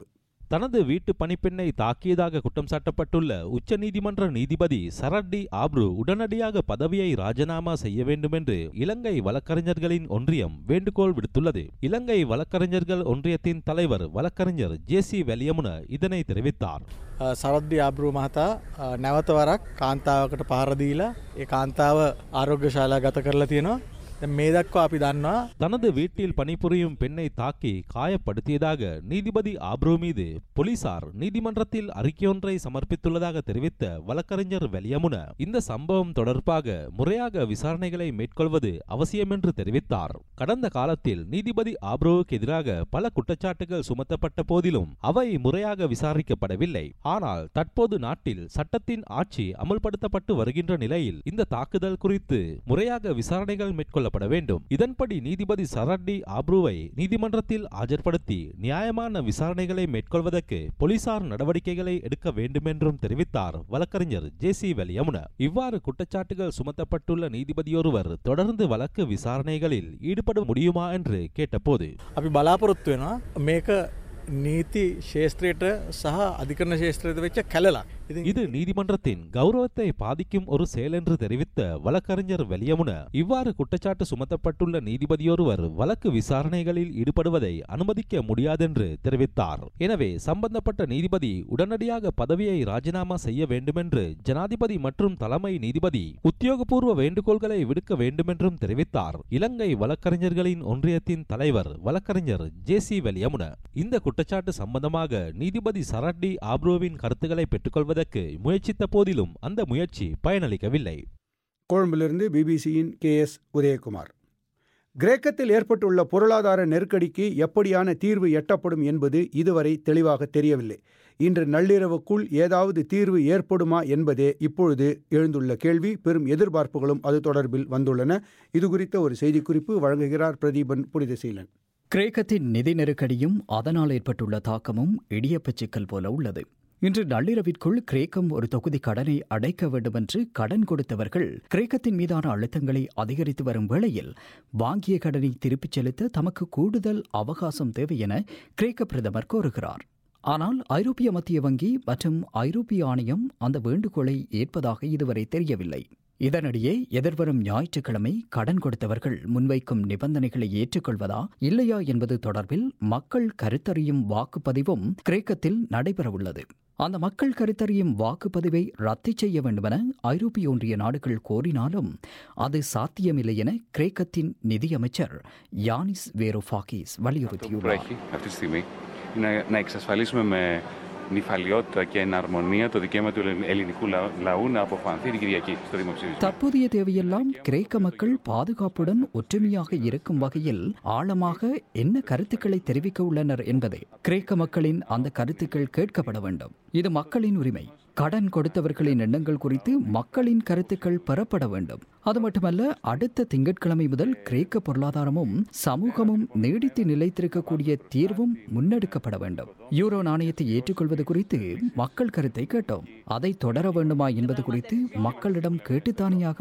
தனது வீட்டு பணிப்பெண்ணை தாக்கியதாக குற்றம் சாட்டப்பட்டுள்ள உச்சநீதிமன்ற நீதிபதி சரட்டி ஆப்ரு உடனடியாக பதவியை ராஜினாமா செய்ய வேண்டும் என்று இலங்கை வழக்கறிஞர்களின் ஒன்றியம் வேண்டுகோள் விடுத்துள்ளது இலங்கை வழக்கறிஞர்கள் ஒன்றியத்தின் தலைவர் வழக்கறிஞர் ஜே சி வெலியமுன இதனை தெரிவித்தார் සරද්දි ආබ්‍රූ මහතා නැවතවරක් කාන්තාවකට පහරදීලා ඒ කාන්තාව ආරෝග්‍ය ශාලා ගත කරලා තියෙනවා මේ දක්වා අපි දන්නවා தனது வீட்டில் பணிபுரியும் பெண்ணை தாக்கி காயப்படுத்தியதாக நீதிபதி ஆப்ரோ மீது போலீசார் நீதிமன்றத்தில் அறிக்கையொன்றை சமர்ப்பித்துள்ளதாக தெரிவித்த வழக்கறிஞர் வெலியமுன இந்த சம்பவம் தொடர்பாக முறையாக விசாரணைகளை மேற்கொள்வது அவசியம் என்று தெரிவித்தார் கடந்த காலத்தில் நீதிபதி ஆப்ரோவுக்கு எதிராக பல குற்றச்சாட்டுகள் சுமத்தப்பட்ட போதிலும் அவை முறையாக விசாரிக்கப்படவில்லை ஆனால் தற்போது நாட்டில் சட்டத்தின் ஆட்சி அமல்படுத்தப்பட்டு வருகின்ற நிலையில் இந்த தாக்குதல் குறித்து முறையாக விசாரணைகள் மேற்கொள்ள மேற்கொள்ளப்பட வேண்டும் இதன்படி நீதிபதி சரட்டி ஆப்ரூவை நீதிமன்றத்தில் ஆஜர்படுத்தி நியாயமான விசாரணைகளை மேற்கொள்வதற்கு போலீசார் நடவடிக்கைகளை எடுக்க வேண்டுமென்றும் தெரிவித்தார் வழக்கறிஞர் ஜே சி வெலியமுன இவ்வாறு குற்றச்சாட்டுகள் சுமத்தப்பட்டுள்ள நீதிபதியொருவர் தொடர்ந்து வழக்கு விசாரணைகளில் ஈடுபட முடியுமா என்று கேட்டபோது අපි බලාපොරොත්තු වෙනවා මේක නීති ශේත්‍රයට සහ අධිකරණ ශේත්‍රයට වෙච්ච කැලලා இது நீதிமன்றத்தின் கௌரவத்தை பாதிக்கும் ஒரு செயல் என்று தெரிவித்த வழக்கறிஞர் வெலியமுன இவ்வாறு குற்றச்சாட்டு சுமத்தப்பட்டுள்ள நீதிபதியொருவர் வழக்கு விசாரணைகளில் ஈடுபடுவதை அனுமதிக்க முடியாதென்று தெரிவித்தார் எனவே சம்பந்தப்பட்ட நீதிபதி உடனடியாக பதவியை ராஜினாமா செய்ய வேண்டுமென்று ஜனாதிபதி மற்றும் தலைமை நீதிபதி உத்தியோகபூர்வ வேண்டுகோள்களை விடுக்க வேண்டுமென்றும் தெரிவித்தார் இலங்கை வழக்கறிஞர்களின் ஒன்றியத்தின் தலைவர் வழக்கறிஞர் ஜே சி வெலியமுன இந்த குற்றச்சாட்டு சம்பந்தமாக நீதிபதி சரட்டி ஆப்ரோவின் கருத்துக்களை பெற்றுக்கொள்வது செய்வதற்கு முயற்சித்த போதிலும் அந்த முயற்சி பயனளிக்கவில்லை கொழும்பிலிருந்து பிபிசியின் கே எஸ் உதயகுமார் கிரேக்கத்தில் ஏற்பட்டுள்ள பொருளாதார நெருக்கடிக்கு எப்படியான தீர்வு எட்டப்படும் என்பது இதுவரை தெளிவாக தெரியவில்லை இன்று நள்ளிரவுக்குள் ஏதாவது தீர்வு ஏற்படுமா என்பதே இப்பொழுது எழுந்துள்ள கேள்வி பெரும் எதிர்பார்ப்புகளும் அது தொடர்பில் வந்துள்ளன இது குறித்த ஒரு செய்திக்குறிப்பு வழங்குகிறார் பிரதீபன் புனிதசீலன் கிரேக்கத்தின் நிதி நெருக்கடியும் அதனால் ஏற்பட்டுள்ள தாக்கமும் இடியப்பச் சிக்கல் போல உள்ளது இன்று நள்ளிரவிற்குள் கிரேக்கம் ஒரு தொகுதி கடனை அடைக்க வேண்டுமென்று கடன் கொடுத்தவர்கள் கிரேக்கத்தின் மீதான அழுத்தங்களை அதிகரித்து வரும் வேளையில் வாங்கிய கடனை திருப்பிச் செலுத்த தமக்கு கூடுதல் அவகாசம் தேவை என கிரேக்க பிரதமர் கோருகிறார் ஆனால் ஐரோப்பிய மத்திய வங்கி மற்றும் ஐரோப்பிய ஆணையம் அந்த வேண்டுகோளை ஏற்பதாக இதுவரை தெரியவில்லை இதனிடையே எதிர்வரும் ஞாயிற்றுக்கிழமை கடன் கொடுத்தவர்கள் முன்வைக்கும் நிபந்தனைகளை ஏற்றுக்கொள்வதா இல்லையா என்பது தொடர்பில் மக்கள் கருத்தறியும் வாக்குப்பதிவும் கிரேக்கத்தில் நடைபெறவுள்ளது அந்த மக்கள் கருத்தறியும் வாக்குப்பதிவை ரத்து செய்ய வேண்டுமென ஐரோப்பிய ஒன்றிய நாடுகள் கோரினாலும் அது சாத்தியமில்லை என கிரேக்கத்தின் நிதியமைச்சர் யானிஸ் வேரோஃபாக்கிஸ் வலியுறுத்தியுள்ளார் αυτή τη στιγμή είναι να εξασφαλίσουμε με νυφαλιότητα και εναρμονία το δικαίωμα του ελληνικού λαού να αποφανθεί την Κυριακή στο δημοψήφισμα. தற்போதைய தேவையெல்லாம் கிரேக்க மக்கள் பாதுகாப்புடன் ஒற்றுமையாக இருக்கும் வகையில் ஆழமாக என்ன கருத்துக்களை தெரிவிக்க உள்ளனர் என்பதே கிரேக்க மக்களின் அந்த கருத்துக்கள் கேட்கப்பட வேண்டும் இது மக்களின் உரிமை கடன் கொடுத்தவர்களின் எண்ணங்கள் குறித்து மக்களின் கருத்துக்கள் பெறப்பட வேண்டும் அது மட்டுமல்ல அடுத்த திங்கட்கிழமை முதல் கிரேக்க பொருளாதாரமும் சமூகமும் நீடித்து நிலைத்திருக்கக்கூடிய தீர்வும் முன்னெடுக்கப்பட வேண்டும் யூரோ நாணயத்தை ஏற்றுக்கொள்வது குறித்து மக்கள் கருத்தை கேட்டோம் அதை தொடர வேண்டுமா என்பது குறித்து மக்களிடம் கேட்டுத்தானியாக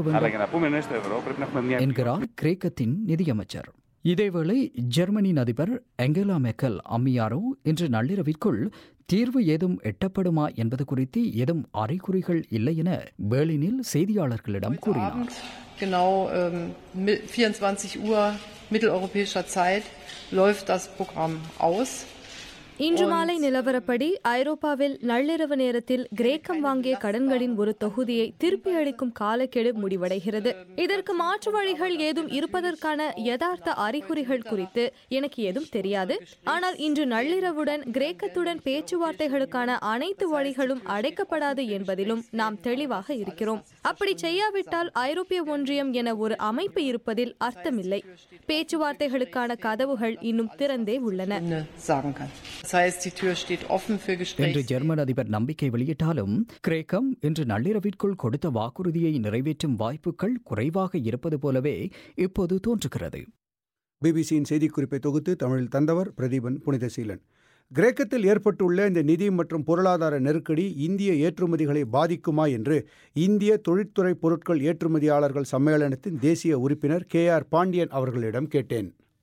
வேண்டும் என்கிறார் கிரேக்கத்தின் நிதியமைச்சர் இதேவேளை ஜெர்மனியின் அதிபர் எங்கேலா மெக்கல் அம்மியாரோ இன்று நள்ளிரவிற்குள் தீர்வு ஏதும் எட்டப்படுமா என்பது குறித்து ஏதும் அறிகுறிகள் இல்லை என பேர்லினில் செய்தியாளர்களிடம் கூறினார் Genau ähm, 24 Uhr mitteleuropäischer Zeit läuft das Programm aus. இன்று மாலை நிலவரப்படி ஐரோப்பாவில் நள்ளிரவு நேரத்தில் கிரேக்கம் வாங்கிய கடன்களின் ஒரு தொகுதியை திருப்பி அளிக்கும் காலக்கெடு முடிவடைகிறது இதற்கு மாற்று வழிகள் ஏதும் இருப்பதற்கான யதார்த்த அறிகுறிகள் குறித்து எனக்கு ஏதும் தெரியாது ஆனால் இன்று நள்ளிரவுடன் கிரேக்கத்துடன் பேச்சுவார்த்தைகளுக்கான அனைத்து வழிகளும் அடைக்கப்படாது என்பதிலும் நாம் தெளிவாக இருக்கிறோம் அப்படி செய்யாவிட்டால் ஐரோப்பிய ஒன்றியம் என ஒரு அமைப்பு இருப்பதில் அர்த்தமில்லை பேச்சுவார்த்தைகளுக்கான கதவுகள் இன்னும் திறந்தே உள்ளன என்று ஜெர்மன் அதிபர் நம்பிக்கை வெளியிட்டாலும் கிரேக்கம் இன்று நள்ளிரவிற்குள் கொடுத்த வாக்குறுதியை நிறைவேற்றும் வாய்ப்புகள் குறைவாக இருப்பது போலவே இப்போது தோன்றுகிறது பிபிசியின் செய்திக்குறிப்பை தொகுத்து தமிழில் தந்தவர் பிரதீபன் புனிதசீலன் கிரேக்கத்தில் ஏற்பட்டுள்ள இந்த நிதி மற்றும் பொருளாதார நெருக்கடி இந்திய ஏற்றுமதிகளை பாதிக்குமா என்று இந்திய தொழிற்துறை பொருட்கள் ஏற்றுமதியாளர்கள் சம்மேளனத்தின் தேசிய உறுப்பினர் கே ஆர் பாண்டியன் அவர்களிடம் கேட்டேன்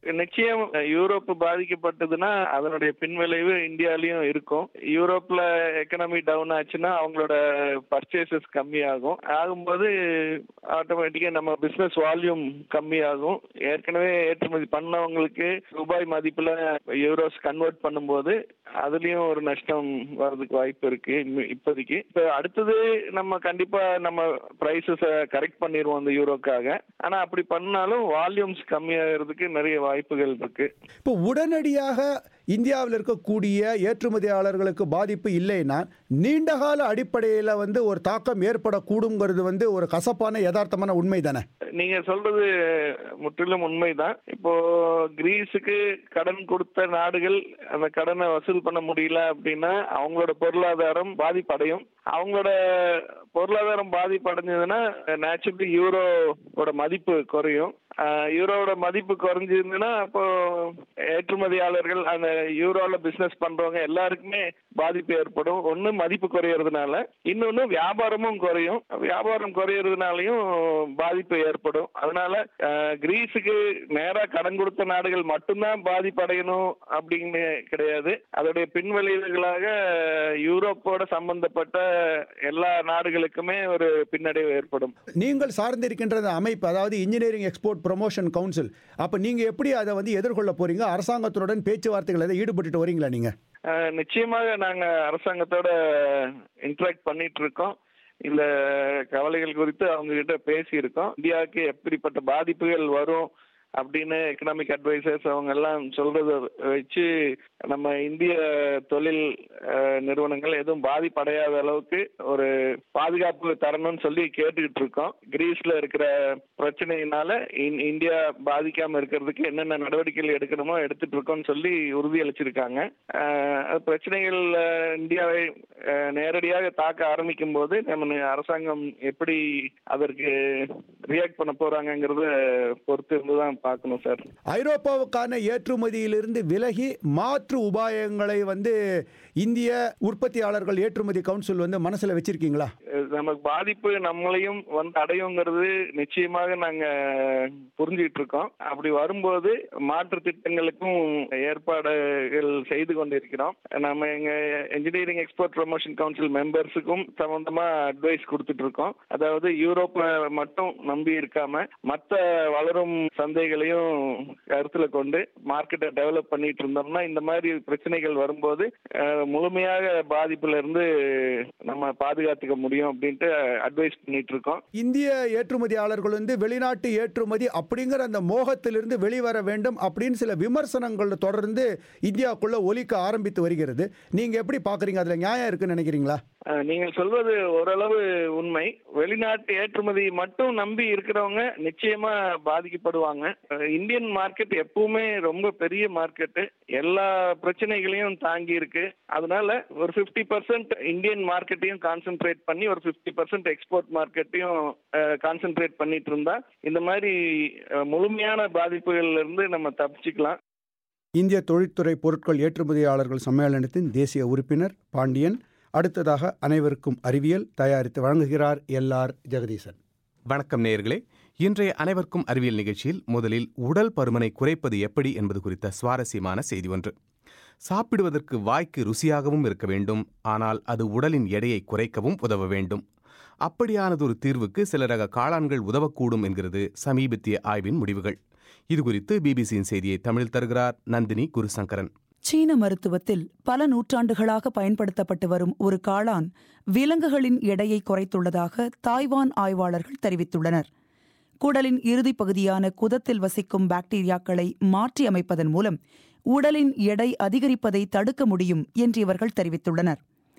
நிச்சயம் யூரோப் பாதிக்கப்பட்டதுன்னா அதனுடைய பின்விளைவு இந்தியாலயும் இருக்கும் யூரோப்ல எக்கனாமி டவுன் ஆச்சுன்னா அவங்களோட பர்ச்சேசஸ் கம்மியாகும் ஆகும்போது ஆட்டோமேட்டிக்கா நம்ம பிசினஸ் வால்யூம் கம்மியாகும் ஏற்கனவே ஏற்றுமதி பண்ணவங்களுக்கு ரூபாய் மதிப்புல யூரோஸ் கன்வெர்ட் பண்ணும்போது அதுலயும் ஒரு நஷ்டம் வர்றதுக்கு வாய்ப்பு இருக்கு இம்மி- இப்போதைக்கு இப்ப அடுத்தது நம்ம கண்டிப்பா நம்ம பிரைசஸ கரெக்ட் பண்ணிடுவோம் அந்த யூரோக்காக ஆனா அப்படி பண்ணாலும் வால்யூம்ஸ் கம்மியாகிறதுக்கு நிறைய வாய்ப்புகள் இருக்கு இப்போ உடனடியாக இந்தியாவில் இருக்கக்கூடிய ஏற்றுமதியாளர்களுக்கு பாதிப்பு இல்லைன்னா நீண்டகால அடிப்படையில் வந்து ஒரு தாக்கம் ஏற்படக்கூடுங்கிறது வந்து ஒரு கசப்பான யதார்த்தமான உண்மை தானே நீங்க சொல்றது முற்றிலும் உண்மைதான் இப்போ கிரீஸுக்கு கடன் கொடுத்த நாடுகள் அந்த கடனை வசூல் பண்ண முடியல அப்படின்னா அவங்களோட பொருளாதாரம் பாதிப்படையும் அவங்களோட பொருளாதாரம் பாதிப்படைஞ்சதுன்னா நேச்சுரலி யூரோவோட மதிப்பு குறையும் ஆஹ் யூரோவோட மதிப்பு குறைஞ்சிருந்ததுன்னா அப்போ ஏற்றுமதியாளர்கள் அந்த யூரோல பிசினஸ் பண்றவங்க எல்லாருக்குமே பாதிப்பு ஏற்படும் ஒண்ணு மதிப்பு குறையறதுனால இன்னொன்னு வியாபாரமும் குறையும் வியாபாரம் குறையறதுனாலயும் பாதிப்பு ஏற்படும் அதனால ஆஹ் கிரீஸுக்கு நேரா கடன் கொடுத்த நாடுகள் மட்டும்தான் பாதிப்படையணும் அப்படின்னு கிடையாது அதோடைய பின்விளைவுகளாக யூரோப்போட சம்பந்தப்பட்ட எல்லா நாடுகளுக்குமே ஒரு பின்னடைவு ஏற்படும் நீங்கள் சார்ந்திருக்கின்ற அந்த அமைப்பு அதாவது இன்ஜினியரிங் எக்ஸ்போர்ட் ப்ரொமோஷன் கவுன்சில் அப்போ நீங்கள் எப்படி அதை வந்து எதிர்கொள்ள போறீங்க அரசாங்கத்துடன் பேச்சுவார்த்தைகள் எதை ஈடுபட்டுட்டு வரீங்களா நீங்கள் ஆஹ் நிச்சயமாக நாங்க அரசாங்கத்தோட இன்டராக்ட் பண்ணிட்டு இருக்கோம் இந்த கவலைகள் குறித்து அவங்க கிட்ட பேசி இருக்கோம் இந்தியாவுக்கு எப்படிப்பட்ட பாதிப்புகள் வரும் அப்படின்னு எக்கனாமிக் அட்வைசர்ஸ் அவங்க எல்லாம் சொல்றத வச்சு நம்ம இந்திய தொழில் ஆஹ், நிறுவனங்கள் எதுவும் பாதிப்படையாத அளவுக்கு ஒரு பாதுகாப்பு தரணும்னு சொல்லி கேட்டுக்கிட்டு இருக்கோம் கிரீஸ்ல இருக்கிற பிரச்சனையினால இந்- இந்தியா பாதிக்காம இருக்கிறதுக்கு என்னென்ன நடவடிக்கைகள் எடுக்கணுமோ எடுத்துட்டு இருக்கோம்னு சொல்லி உறுதியளிச்சிருக்காங்க ஆஹ், அது பிரச்சனைகள் ஆஹ், இந்தியாவை ஆஹ், நேரடியாக தாக்க ஆரம்பிக்கும் போது நம்ம அரசாங்கம் எப்படி அதற்கு ரியாக்ட் பண்ண போறாங்கங்கிறத பொறுத்து இருந்து தான் பார்க்கணும் சார் ஐரோப்பாவுக்கான ஏற்றுமதியிலிருந்து விலகி மாற்று உபாயங்களை வந்து இந்திய உற்பத்தியாளர்கள் ஏற்றுமதி கவுன்சில் வந்து மனசுல வச்சிருக்கீங்களா அஹ் நமக்கு பாதிப்பு நம்மளையும் வந்து அடையுங்கிறது நிச்சயமாக நாங்க புரிஞ்சுக்கிட்டு இருக்கோம் அப்படி வரும்போது மாற்று திட்டங்களுக்கும் ஏற்பாடுகள் செய்து கொண்டிருக்கிறோம் நம்ம எங்க என்ஜினியரிங் எக்ஸ்போர்ட் ப்ரொமோஷன் கவுன்சில் மெம்பர்ஸுக்கும் சம்பந்தமா அட்வைஸ் கொடுத்துட்டு இருக்கோம் அதாவது யூரோப்பை மட்டும் நம்பி இருக்காம மற்ற வளரும் சந்தைகளையும் கருத்துல கொண்டு மார்க்கெட்டை டெவலப் பண்ணிட்டு இருந்தோம்னா இந்த மாதிரி பிரச்சனைகள் வரும்போது அஹ், முழுமையாக பாதிப்புல இருந்து நம்ம பாதுகாத்துக்க முடியும் அப்படின்ட்டு அட்வைஸ் பண்ணிட்டு இருக்கோம் இந்திய ஏற்றுமதியாளர்கள் வந்து வெளிநாட்டு ஏற்றுமதி அப்படிங்கிற அந்த மோகத்திலிருந்து வெளிவர வேண்டும் அப்படின்னு சில விமர்சனங்கள் தொடர்ந்து இந்தியாவுக்குள்ள ஒலிக்க ஆரம்பித்து வருகிறது நீங்க எப்படி பாக்குறீங்க அதுல நியாயம் இருக்குன்னு நினைக்கிறீங்களா அஹ், நீங்கள் சொல்வது ஓரளவு உண்மை வெளிநாட்டு ஏற்றுமதி மட்டும் நம்பி இருக்கிறவங்க நிச்சயமா பாதிக்கப்படுவாங்க அஹ், இந்தியன் மார்க்கெட் எப்பவுமே ரொம்ப பெரிய மார்க்கெட் எல்லா பிரச்சனைகளையும் தாங்கி இருக்கு அதனால ஒரு 50% பர்சன்ட் இந்தியன் மார்க்கெட்டையும் கான்சென்ட்ரேட் பண்ணி ஒரு 50% பர்சன்ட் எக்ஸ்போர்ட் மார்க்கெட்டையும் கான்சென்ட்ரேட் பண்ணிட்டு இருந்தா இந்த மாதிரி அஹ், முழுமையான பாதிப்புகள்ல இருந்து நம்ம தப்பிச்சுக்கலாம் இந்திய தொழில்துறை பொருட்கள் ஏற்றுமதியாளர்கள் சம்மேளனத்தின் தேசிய உறுப்பினர் பாண்டியன் அடுத்ததாக அனைவருக்கும் அறிவியல் தயாரித்து வழங்குகிறார் எல் ஆர் ஜெகதீசன் வணக்கம் நேயர்களே இன்றைய அனைவருக்கும் அறிவியல் நிகழ்ச்சியில் முதலில் உடல் பருமனை குறைப்பது எப்படி என்பது குறித்த சுவாரஸ்யமான செய்தி ஒன்று சாப்பிடுவதற்கு வாய்க்கு ருசியாகவும் இருக்க வேண்டும் ஆனால் அது உடலின் எடையை குறைக்கவும் உதவ வேண்டும் அப்படியானதொரு தீர்வுக்கு சில ரக காளான்கள் உதவக்கூடும் என்கிறது சமீபத்திய ஆய்வின் முடிவுகள் இதுகுறித்து பிபிசியின் செய்தியை தமிழில் தருகிறார் நந்தினி குருசங்கரன் சீன மருத்துவத்தில் பல நூற்றாண்டுகளாக பயன்படுத்தப்பட்டு வரும் ஒரு காளான் விலங்குகளின் எடையை குறைத்துள்ளதாக தாய்வான் ஆய்வாளர்கள் தெரிவித்துள்ளனர் குடலின் இறுதிப் பகுதியான குதத்தில் வசிக்கும் பாக்டீரியாக்களை மாற்றி அமைப்பதன் மூலம் உடலின் எடை அதிகரிப்பதை தடுக்க முடியும் என்று இவர்கள் தெரிவித்துள்ளனர்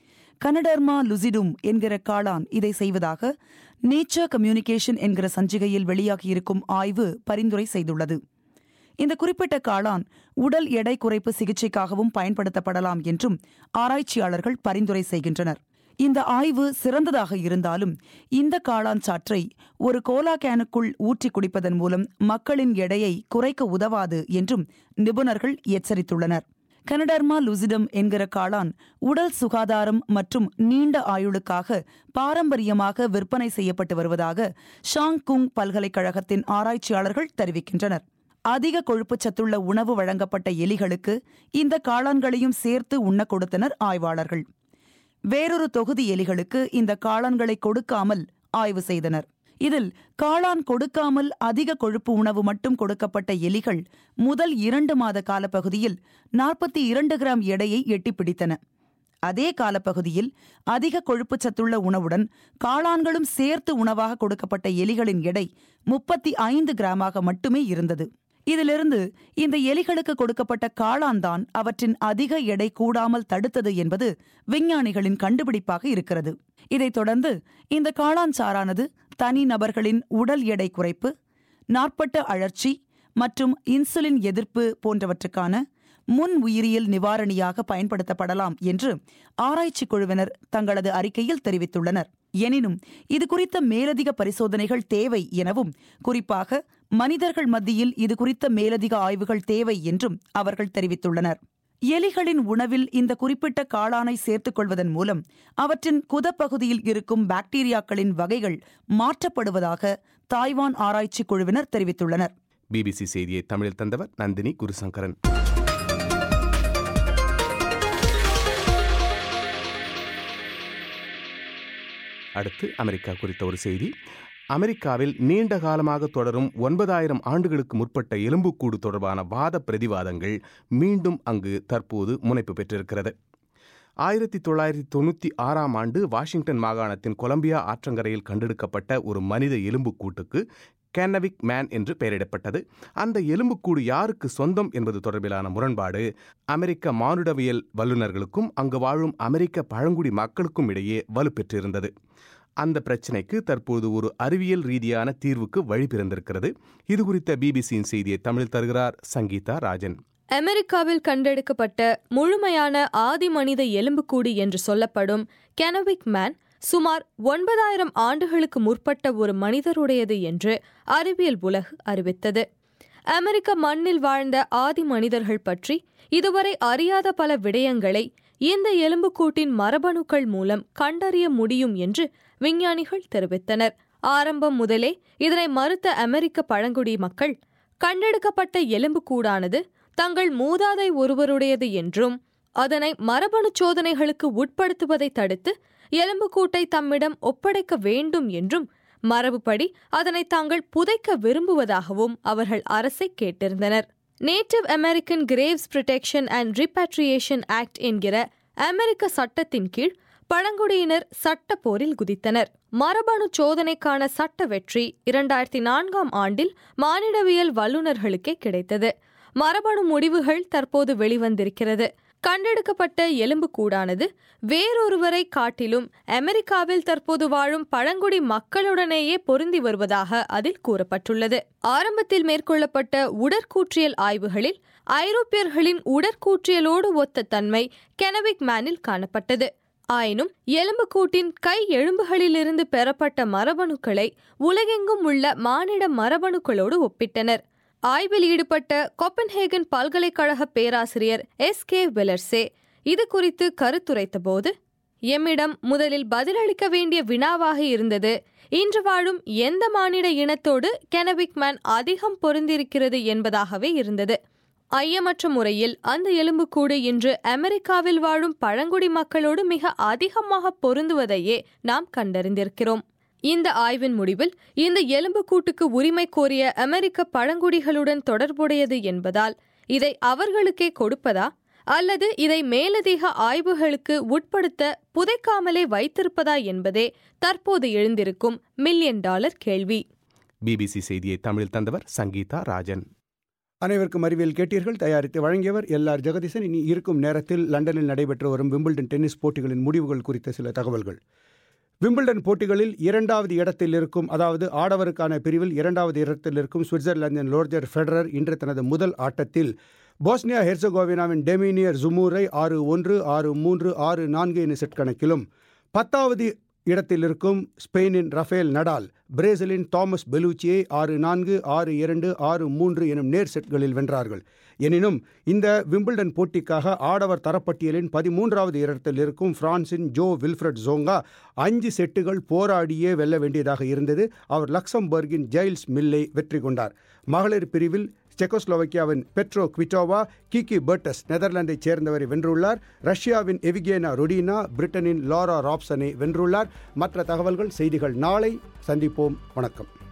கனடர்மா லுசிடும் என்கிற காளான் இதை செய்வதாக நேச்சர் கம்யூனிகேஷன் என்கிற சஞ்சிகையில் வெளியாகியிருக்கும் ஆய்வு பரிந்துரை செய்துள்ளது இந்த குறிப்பிட்ட காளான் உடல் எடை குறைப்பு சிகிச்சைக்காகவும் பயன்படுத்தப்படலாம் என்றும் ஆராய்ச்சியாளர்கள் பரிந்துரை செய்கின்றனர் இந்த ஆய்வு சிறந்ததாக இருந்தாலும் இந்த காளான் சாற்றை ஒரு கோலா கேனுக்குள் ஊற்றி குடிப்பதன் மூலம் மக்களின் எடையை குறைக்க உதவாது என்றும் நிபுணர்கள் எச்சரித்துள்ளனர் கனடர்மா லுசிடம் என்கிற காளான் உடல் சுகாதாரம் மற்றும் நீண்ட ஆயுளுக்காக பாரம்பரியமாக விற்பனை செய்யப்பட்டு வருவதாக ஷாங் குங் பல்கலைக்கழகத்தின் ஆராய்ச்சியாளர்கள் தெரிவிக்கின்றனர் அதிக கொழுப்புச்சத்துள்ள உணவு வழங்கப்பட்ட எலிகளுக்கு இந்த காளான்களையும் சேர்த்து உண்ண கொடுத்தனர் ஆய்வாளர்கள் வேறொரு தொகுதி எலிகளுக்கு இந்த காளான்களை கொடுக்காமல் ஆய்வு செய்தனர் இதில் காளான் கொடுக்காமல் அதிக கொழுப்பு உணவு மட்டும் கொடுக்கப்பட்ட எலிகள் முதல் இரண்டு மாத காலப்பகுதியில் நாற்பத்தி இரண்டு கிராம் எடையை எட்டிப் பிடித்தன அதே காலப்பகுதியில் அதிக கொழுப்புச்சத்துள்ள உணவுடன் காளான்களும் சேர்த்து உணவாக கொடுக்கப்பட்ட எலிகளின் எடை முப்பத்தி ஐந்து கிராமாக மட்டுமே இருந்தது இதிலிருந்து இந்த எலிகளுக்கு கொடுக்கப்பட்ட காளான் தான் அவற்றின் அதிக எடை கூடாமல் தடுத்தது என்பது விஞ்ஞானிகளின் கண்டுபிடிப்பாக இருக்கிறது இதைத் தொடர்ந்து இந்த காளான் சாரானது தனி நபர்களின் உடல் எடை குறைப்பு நாட்பட்ட அழற்சி மற்றும் இன்சுலின் எதிர்ப்பு போன்றவற்றுக்கான முன் உயிரியல் நிவாரணியாக பயன்படுத்தப்படலாம் என்று ஆராய்ச்சி குழுவினர் தங்களது அறிக்கையில் தெரிவித்துள்ளனர் எனினும் இது குறித்த மேலதிக பரிசோதனைகள் தேவை எனவும் குறிப்பாக மனிதர்கள் மத்தியில் இது குறித்த மேலதிக ஆய்வுகள் தேவை என்றும் அவர்கள் தெரிவித்துள்ளனர் எலிகளின் உணவில் இந்த குறிப்பிட்ட காளானை சேர்த்துக் கொள்வதன் மூலம் அவற்றின் குதப்பகுதியில் இருக்கும் பாக்டீரியாக்களின் வகைகள் மாற்றப்படுவதாக தாய்வான் ஆராய்ச்சி குழுவினர் தெரிவித்துள்ளனர் பிபிசி செய்தியை தமிழில் தந்தவர் நந்தினி குருசங்கரன் அடுத்து அமெரிக்கா குறித்த ஒரு செய்தி அமெரிக்காவில் நீண்ட காலமாக தொடரும் ஒன்பதாயிரம் ஆண்டுகளுக்கு முற்பட்ட எலும்புக்கூடு தொடர்பான வாத பிரதிவாதங்கள் மீண்டும் அங்கு தற்போது முனைப்பு பெற்றிருக்கிறது ஆயிரத்தி தொள்ளாயிரத்தி தொண்ணூற்றி ஆறாம் ஆண்டு வாஷிங்டன் மாகாணத்தின் கொலம்பியா ஆற்றங்கரையில் கண்டெடுக்கப்பட்ட ஒரு மனித எலும்புக்கூட்டுக்கு கேனவிக் மேன் என்று பெயரிடப்பட்டது அந்த எலும்புக்கூடு யாருக்கு சொந்தம் என்பது தொடர்பிலான முரண்பாடு அமெரிக்க மானுடவியல் வல்லுநர்களுக்கும் அங்கு வாழும் அமெரிக்க பழங்குடி மக்களுக்கும் இடையே வலுப்பெற்றிருந்தது அந்த பிரச்சினைக்கு தற்போது ஒரு அறிவியல் ரீதியான தீர்வுக்கு வழி பிறந்திருக்கிறது இது குறித்த பிபிசியின் செய்தியை தமிழில் தருகிறார் சங்கீதா ராஜன் அமெரிக்காவில் கண்டெடுக்கப்பட்ட முழுமையான ஆதி மனித எலும்புக்கூடு என்று சொல்லப்படும் கெனவிக் மேன் சுமார் ஒன்பதாயிரம் ஆண்டுகளுக்கு முற்பட்ட ஒரு மனிதருடையது என்று அறிவியல் உலகு அறிவித்தது அமெரிக்க மண்ணில் வாழ்ந்த ஆதி மனிதர்கள் பற்றி இதுவரை அறியாத பல விடயங்களை இந்த எலும்புக்கூட்டின் மரபணுக்கள் மூலம் கண்டறிய முடியும் என்று விஞ்ஞானிகள் தெரிவித்தனர் ஆரம்பம் முதலே இதனை மறுத்த அமெரிக்க பழங்குடி மக்கள் கண்டெடுக்கப்பட்ட எலும்புக்கூடானது தங்கள் மூதாதை ஒருவருடையது என்றும் அதனை மரபணு சோதனைகளுக்கு உட்படுத்துவதை தடுத்து எலும்புக்கூட்டை தம்மிடம் ஒப்படைக்க வேண்டும் என்றும் மரபுப்படி அதனை தாங்கள் புதைக்க விரும்புவதாகவும் அவர்கள் அரசை கேட்டிருந்தனர் native American graves protection and repatriation act என்கிற அமெரிக்க சட்டத்தின் கீழ் பழங்குடியினர் சட்ட போரில் குதித்தனர் மரபணு சோதனைக்கான சட்ட வெற்றி இரண்டாயிரத்தி நான்காம் ஆண்டில் மானிடவியல் வல்லுநர்களுக்கே கிடைத்தது மரபணு முடிவுகள் தற்போது வெளிவந்திருக்கிறது கண்டெடுக்கப்பட்ட எலும்புக்கூடானது வேறொருவரை காட்டிலும் அமெரிக்காவில் தற்போது வாழும் பழங்குடி மக்களுடனேயே பொருந்தி வருவதாக அதில் கூறப்பட்டுள்ளது ஆரம்பத்தில் மேற்கொள்ளப்பட்ட உடற்கூற்றியல் ஆய்வுகளில் ஐரோப்பியர்களின் உடற்கூற்றியலோடு ஒத்த தன்மை கெனவிக் மேனில் காணப்பட்டது ஆயினும் எலும்புக்கூட்டின் கை எலும்புகளிலிருந்து பெறப்பட்ட மரபணுக்களை உலகெங்கும் உள்ள மானிட மரபணுக்களோடு ஒப்பிட்டனர் ஆய்வில் ஈடுபட்ட கோப்பன்ஹேகன் பல்கலைக்கழக பேராசிரியர் எஸ் கே வெலர்சே இது குறித்து கருத்துரைத்தபோது எம்மிடம் முதலில் பதிலளிக்க வேண்டிய வினாவாக இருந்தது இன்று வாழும் எந்த மானிட இனத்தோடு கெனவிக் மேன் அதிகம் பொருந்திருக்கிறது என்பதாகவே இருந்தது ஐயமற்ற முறையில் அந்த எலும்புக்கூடு இன்று அமெரிக்காவில் வாழும் பழங்குடி மக்களோடு மிக அதிகமாக பொருந்துவதையே நாம் கண்டறிந்திருக்கிறோம் இந்த ஆய்வின் முடிவில் இந்த எலும்புக்கூட்டுக்கு உரிமை கோரிய அமெரிக்க பழங்குடிகளுடன் தொடர்புடையது என்பதால் இதை அவர்களுக்கே கொடுப்பதா அல்லது இதை மேலதிக ஆய்வுகளுக்கு உட்படுத்த புதைக்காமலே வைத்திருப்பதா என்பதே தற்போது எழுந்திருக்கும் மில்லியன் டாலர் கேள்வி பிபிசி செய்தியை தமிழில் தந்தவர் சங்கீதா ராஜன் அனைவருக்கும் அறிவியல் கேட்டீர்கள் தயாரித்து வழங்கியவர் எல் ஆர் ஜெகதீசன் இனி இருக்கும் நேரத்தில் லண்டனில் நடைபெற்று வரும் விம்பிள்டன் டென்னிஸ் போட்டிகளின் முடிவுகள் குறித்த சில தகவல்கள் விம்பிள்டன் போட்டிகளில் இரண்டாவது இடத்தில் இருக்கும் அதாவது ஆடவருக்கான பிரிவில் இரண்டாவது இடத்தில் இருக்கும் சுவிட்சர்லாந்தின் லோர்ஜர் ஃபெடரர் இன்று தனது முதல் ஆட்டத்தில் போஸ்னியா ஹெர்சகோவினாவின் டெமினியர் ஜுமூரை ஆறு ஒன்று ஆறு மூன்று ஆறு நான்கு என செட் கணக்கிலும் பத்தாவது இடத்தில் இருக்கும் ஸ்பெயினின் ரஃபேல் நடால் பிரேசிலின் தாமஸ் பெலூச்சியை ஆறு நான்கு ஆறு இரண்டு ஆறு மூன்று எனும் நேர் செட்களில் வென்றார்கள் எனினும் இந்த விம்பிள்டன் போட்டிக்காக ஆடவர் தரப்பட்டியலின் பதிமூன்றாவது இடத்தில் இருக்கும் பிரான்சின் ஜோ வில்ஃப்ரட் ஜோங்கா அஞ்சு செட்டுகள் போராடியே வெல்ல வேண்டியதாக இருந்தது அவர் லக்சம்பர்கின் ஜெயில்ஸ் மில்லை வெற்றி கொண்டார் மகளிர் பிரிவில் செக்கோஸ்லோவக்கியாவின் பெட்ரோ குவிட்டோவா கிகி பெர்டஸ் நெதர்லாந்தைச் சேர்ந்தவரை வென்றுள்ளார் ரஷ்யாவின் எவிகேனா ரொடினா பிரிட்டனின் லாரா ராப்சனை வென்றுள்ளார் மற்ற தகவல்கள் செய்திகள் நாளை சந்திப்போம் வணக்கம்